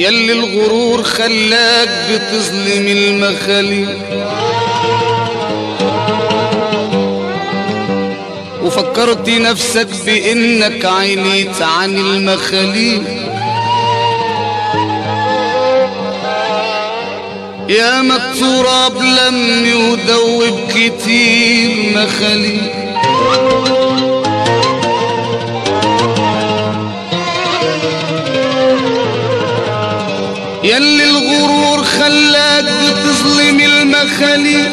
يلي الغرور خلاك بتظلم المخاليق وفكرت نفسك بانك عينيت عن المخاليق يا ما التراب لم ودوب كتير مخاليق يلي الغرور خلاك بتظلم المخاليق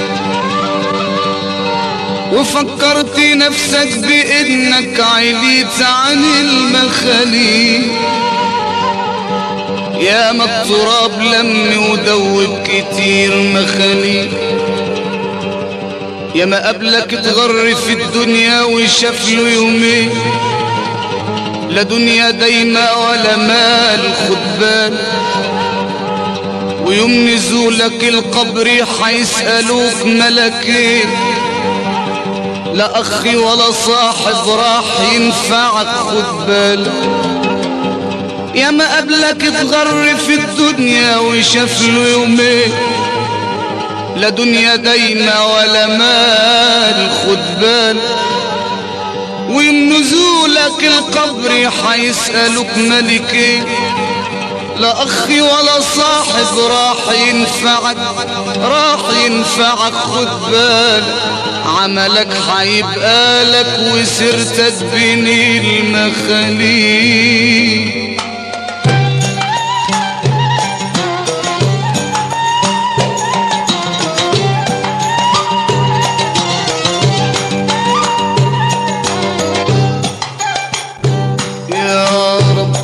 وفكرت نفسك بانك عليت عن المخاليق يا ما التراب لم ودوب كتير مخاليق يا ما قبلك اتغر في الدنيا وشاف له يومين لا دنيا دايمة ولا مال خد بال ويوم نزولك القبر حيسألوك ملكين لا أخي ولا صاحب راح ينفعك خد بالك يا ما قبلك اتغر في الدنيا وشاف له يومين لا دنيا دايمة ولا مال خد بالك ويوم نزولك القبر حيسألوك ملكين لا أخي ولا صاحب راح ينفعك راح ينفعك خد بالك عملك حيبقى لك وسيرتك بين المخاليق يا رب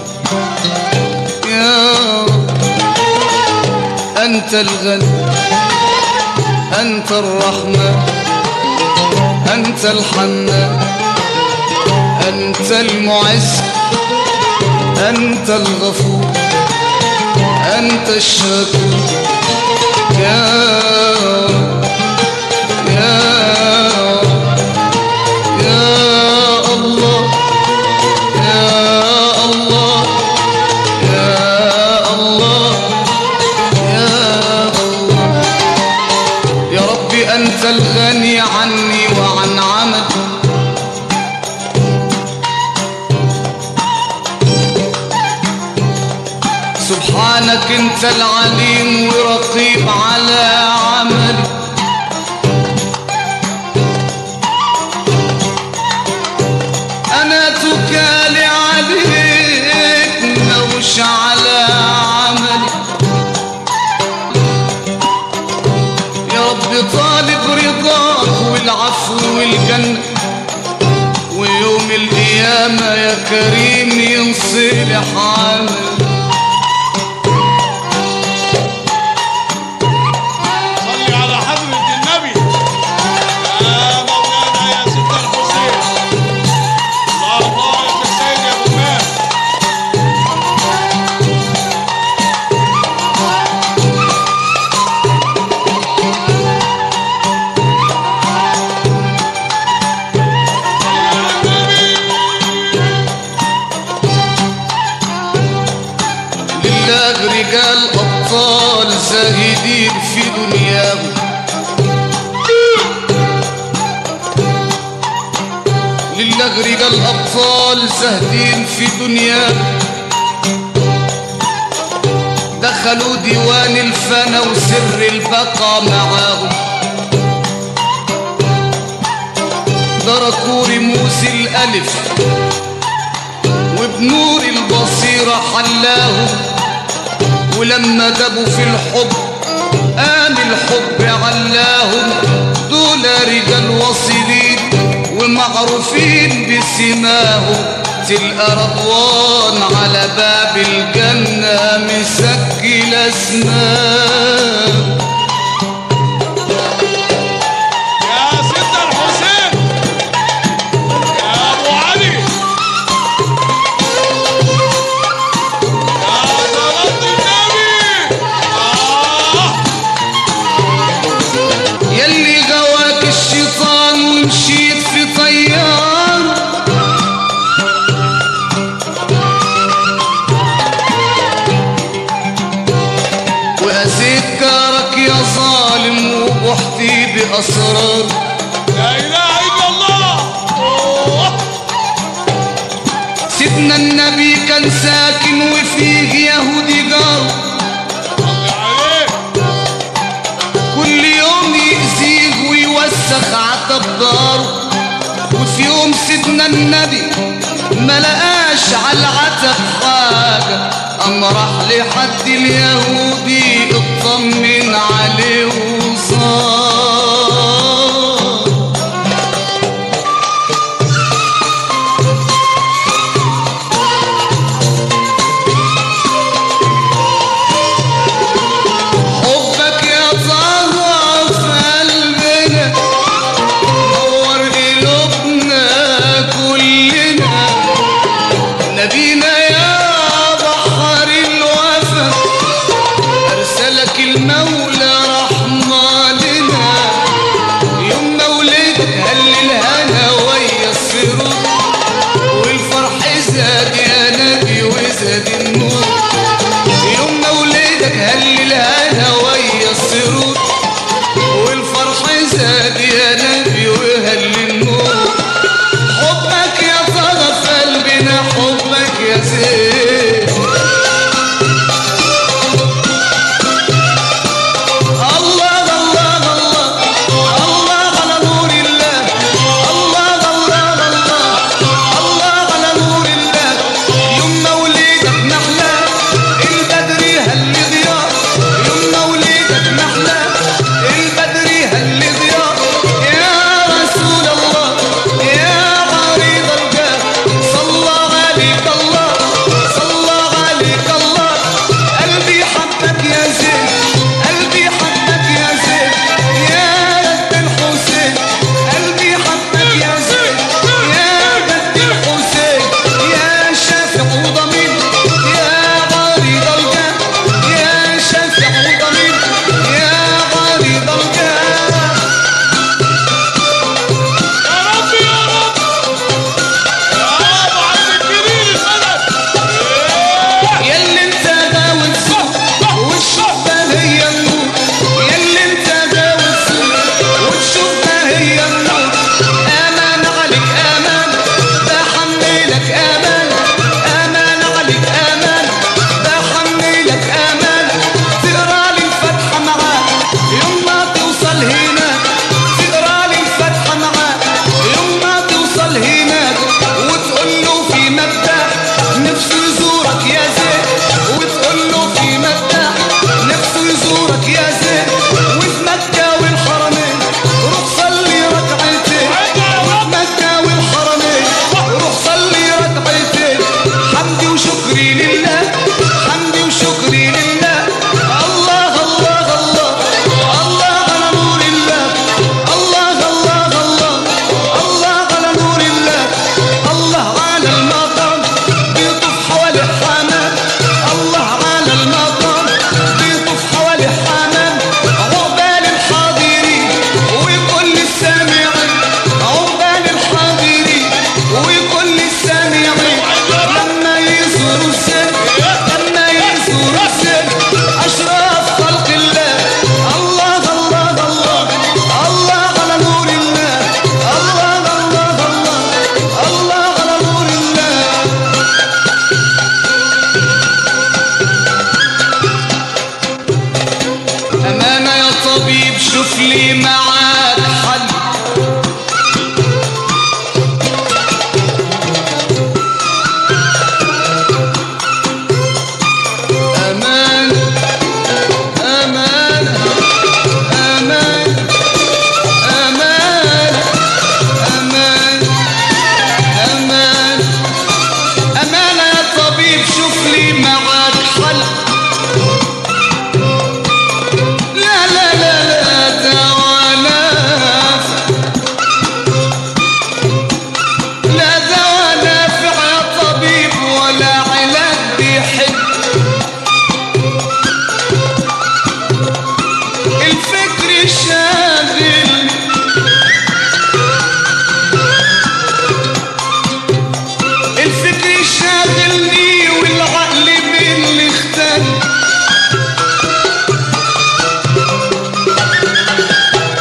يا رب أنت الغني أنت الرحمن أنت الحنان أنت المعز أنت الغفور أنت الشكور يا رب يا رب يا الله يا الله يا الله يا الله يا ربي أنت الغني عني وعن عمل سبحانك أنت العليم ورقيب على عملي أنا تكالي عليك لوش على عملي يا رب طالب رضاك والعفو والجنة ويوم القيامة يا كريم ينصلح عملي صلي على حضرة النبي يا مولانا يا سيدنا الحسين الله الله يا سيدي يا ابو مال لله رجال أبطال زاهدين في دنياهم لله رجال أبطال زاهدين في دنياهم دخلوا ديوان الفنا وسر البقى معاهم دركوا رموز الألف وبنور البصيرة حلاهم ولما دبوا في الحب قام الحب علاهم دول رجال واصلين ومعروفين بسماهم تلقى رضوان على باب الجنة مسجل اسماء يا سيدنا الحسين يا ابو علي يا صلاة النبي آه يلي غواك الشيطان ومشيت في طيار فرحتي بأسرار لا اله الا الله أوه. سيدنا النبي كان ساكن وفيه يهودي جار صلي عليه كل يوم يأذيه ويوسخ عتب داره وفي يوم سيدنا النبي ما لقاش على العتب حاجة قام راح لحد اليهودي اطمن عليه وصار حبك يا طه في قلبنا نور قلوبنا كلنا نبينا يا بحر الوفا ارسلك المولى رحمة لنا يوم مولدك هل الهنا ويا السرور والفرح زاد يا نبي وزاد النور يوم مولدك هل الهنا ويا السرور والفرح زاد يا نبي وهل النور حبك يا طرف قلبنا حبك يا زين الله الله الله الله على نور الله الله الله الله الله على نور الله يوم مولدك نحلى البدر هل ضياء يوم مولدك نحلى البدر هل ضياء يا رسول الله يا عريض الجاه صلى عليك الله صلى عليك الله قلبي حبك يا زين قلبي حبك يا زين يا رب الحسين قلبي حبك يا زين يا رب الحسين يا شافع وضمير يا عريض الجاه يا شافع وضمير يا عريض الجاه يا رب يا رب يا رب عبد الكريم البلد إيه. ياللي انت غاوي السوق والشوق هي النور ياللي انت غاوي السوق والشوق هي النور امان عليك امان بحملك امان امان عليك امان بحملك امان تقرا لي الفتحه معاك يوم ما توصل هناك تقرا لي الفتحه معاك يوم ما توصل هناك وتقول له في مداح نفسه يزورك يا زين وتقول له في مداح نفسه يزورك يا زين وفي مكة والحرمين روح صلي ركعتين وفي مكة والحرمين روح صلي ركعتين حمدي وشكري لله حمدي وشكري لله الله الله الله الله على نور الله الله الله الله الله على نور الله الله على المقام بيطوف حوالي حمام الله على المقام بيطوف حوالي حمام عقبال الحاضرين وكل السامعين عقبال الحاضرين وكل السامعين لما يزوروا السن لما يزوروا السن أشرف خلق الله الله الله الله الله على نور الله الله الله الله الله على نور الله أمانة يا طبيب شوف لي معاك حل أمان أمان أمان أمان أمان أمان أمانة يا طبيب شوف لي معاك حل لا لا لا لا دواء نافع لا دواء نافع يا طبيب ولا علاج بيحب الفكر شاغل الفكر شاغلني والعقل من اختل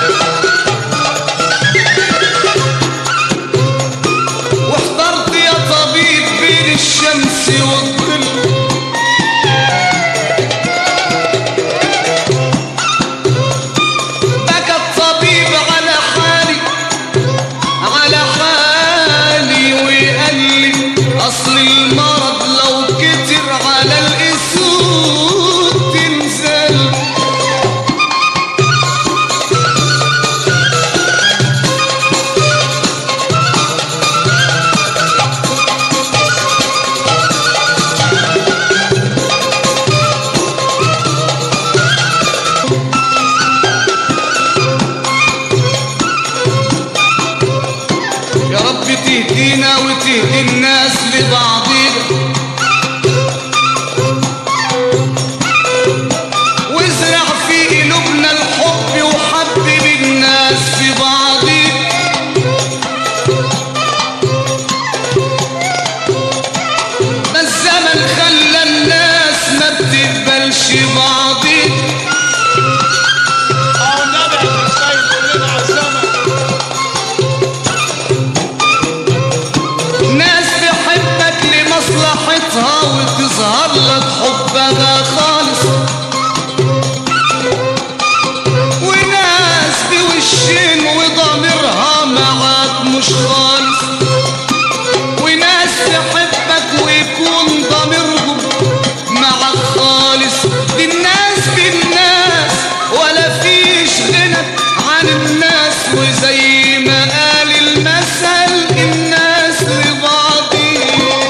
بعضين أو النبي يا سيد كلنا على السما ناس بحبك لمصلحتها وتظهر لك حبها خالص وناس بوشين وضميرها معاك مش خالص وناس تحبك ويكون ضميرهم معاك خالص بالناس بالناس ولا فيش غنى عن الناس وزي ما قال المثل الناس لبعضهم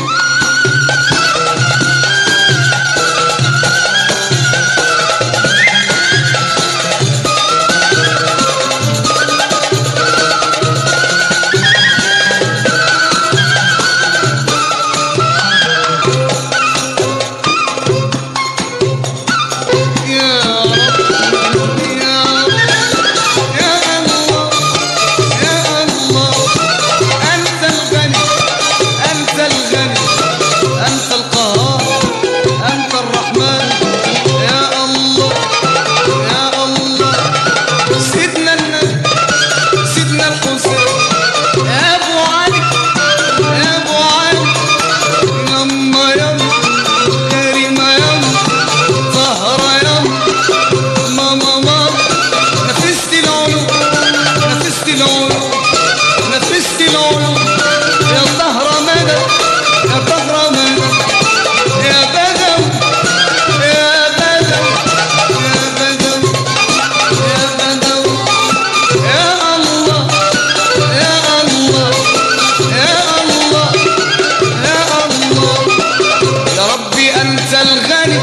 يا رب يا رب يا الله يا الله أنت الغني أنت الغني أنت القهار أنت الرحمن يا الله يا الله سيدنا النبي سيدنا الحسين يا أبو علي يا أبو علي يما يما كريمة يما طهرة يما ماما ماما نفست العيون نفست العيون نفست العيون يا طهرة مدى يا طهرة مدى يا بدو يا بدو يا بدو يا بدو يا الله يا الله يا الله يا الله يا ربي أنت الغني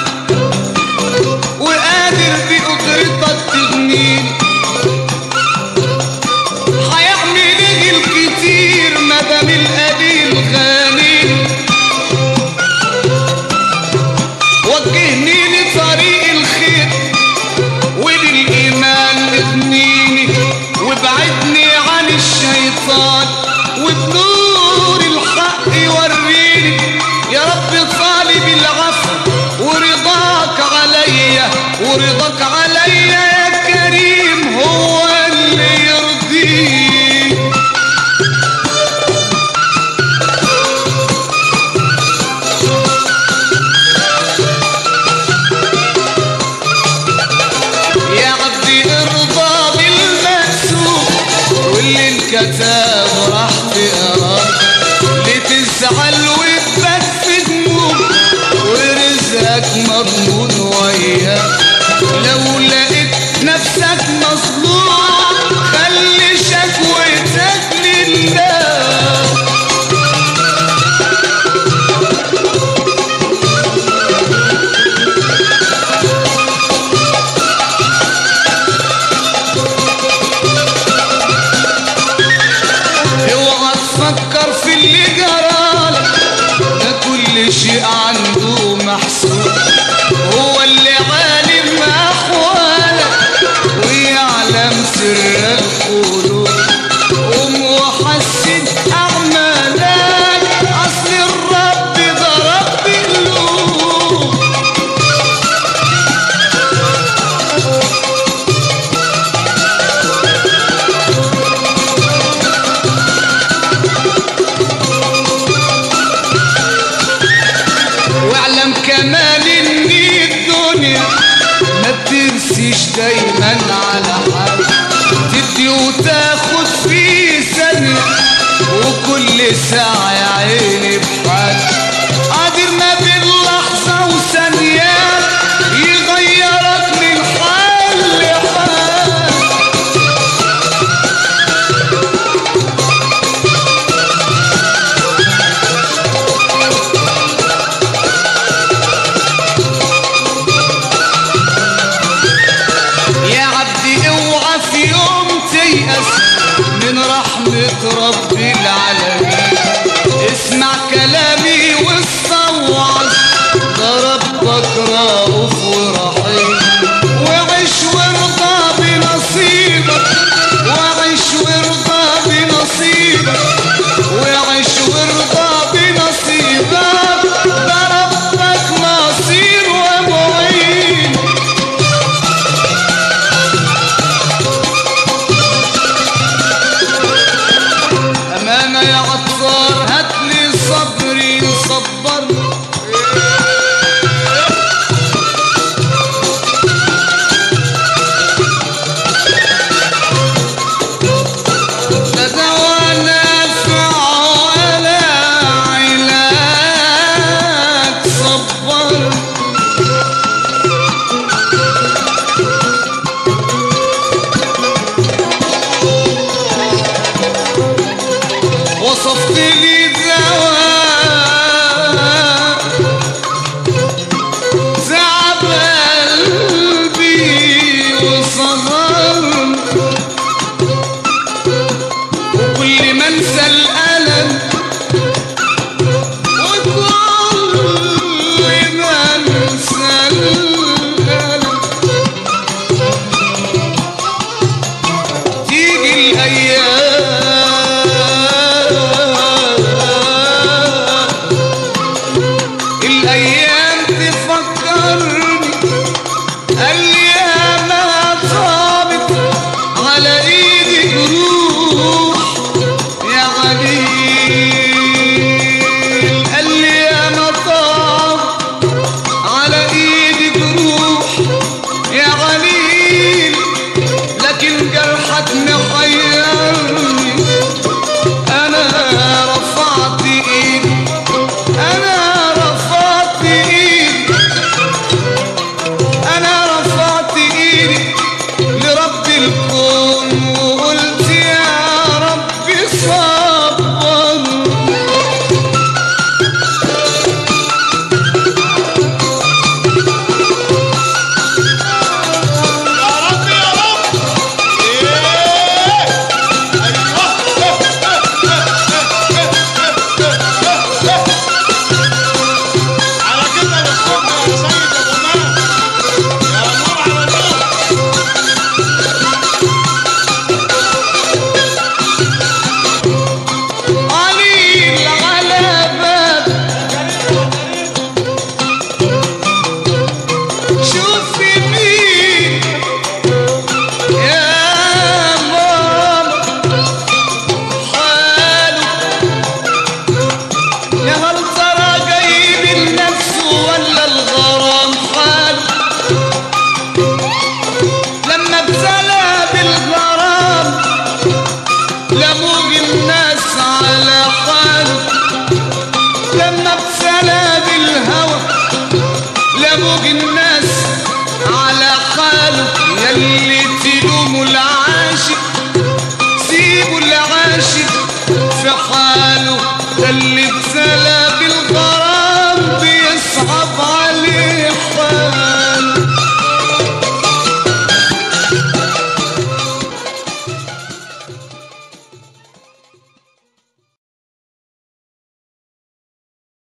وقادر بقدرتك تغنيني هيعمل ايه الكتير مدام القليل غنيني وجهني لطريق الخير وللإيمان اغنيني وابعدني عن الشيطان وبنور الحق وريني يا رب طالب العفو ورضاك عليا ورضاك عليا يا كريم هو اللي يرضيك يا عبدي ارضى بالمقسوم واللي انكتب راح تقراه لتزعل وتبات في دموع ورزقك مضمون وياك لو لقيت نفسك مظلوم خلي شكوتك لله اوعى تفكر في اللي جرالك ده كل شيء عنده محسوب هو اللي عالم احوالك ويعلم سر القلوب قوم وحسن اعمالك اصل الرب ده رب القلوب واعلم كمان ان الدنيا ما بترسيش دايما على حال تدي وتاخد في ثانية وكل ساعة يا عيني بحال قادر ما بين لحظة وثانيات يغيرك من حال لحال يا عبدي اوعى في يوم تيأس من رحمة رب العالمين اسمع كلام لما